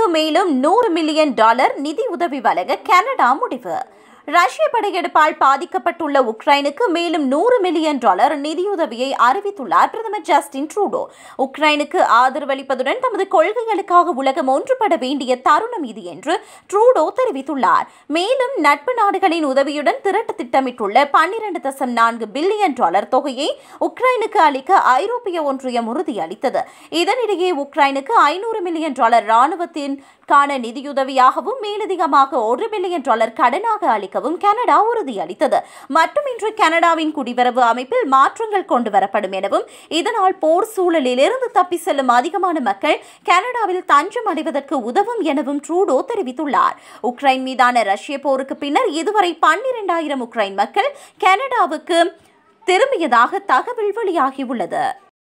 உக்ரைனுக்கு மேலும் நூறு மில்லியன் டாலர் நிதி உதவி வழங்க கனடா முடிவு ரஷ்ய படையெடுப்பால் பாதிக்கப்பட்டுள்ள உக்ரைனுக்கு மேலும் நூறு மில்லியன் டாலர் நிதியுதவியை அறிவித்துள்ளார் பிரதமர் ஜஸ்டின் ட்ரூடோ உக்ரைனுக்கு ஆதரவளிப்பதுடன் தமது கொள்கைகளுக்காக உலகம் ஒன்றுபட வேண்டிய தருணம் இது என்று ட்ரூடோ தெரிவித்துள்ளார் மேலும் நட்பு நாடுகளின் உதவியுடன் திரட்ட திட்டமிட்டுள்ள பன்னிரண்டு தசம் நான்கு பில்லியன் டாலர் தொகையை உக்ரைனுக்கு அளிக்க ஐரோப்பிய ஒன்றியம் உறுதியளித்தது இதனிடையே உக்ரைனுக்கு ஐநூறு மில்லியன் டாலர் ராணுவத்திற்கான நிதியுதவியாகவும் மேலதிகமாக ஒரு பில்லியன் டாலர் கடனாக அளிக்கவும் கனடா உறுதியளித்தது மட்டுமின்றி கனடாவின் குடிவரவு அமைப்பில் மாற்றங்கள் கொண்டு வரப்படும் எனவும் இதனால் போர் சூழலிலிருந்து தப்பி செல்லும் அதிகமான மக்கள் கனடாவில் தஞ்சம் அடைவதற்கு உதவும் எனவும் ட்ரூடோ தெரிவித்துள்ளார் உக்ரைன் மீதான ரஷ்ய போருக்கு பின்னர் இதுவரை பன்னிரண்டாயிரம் உக்ரைன் மக்கள் கனடாவுக்கு திரும்பியதாக தகவல் வெளியாகியுள்ளது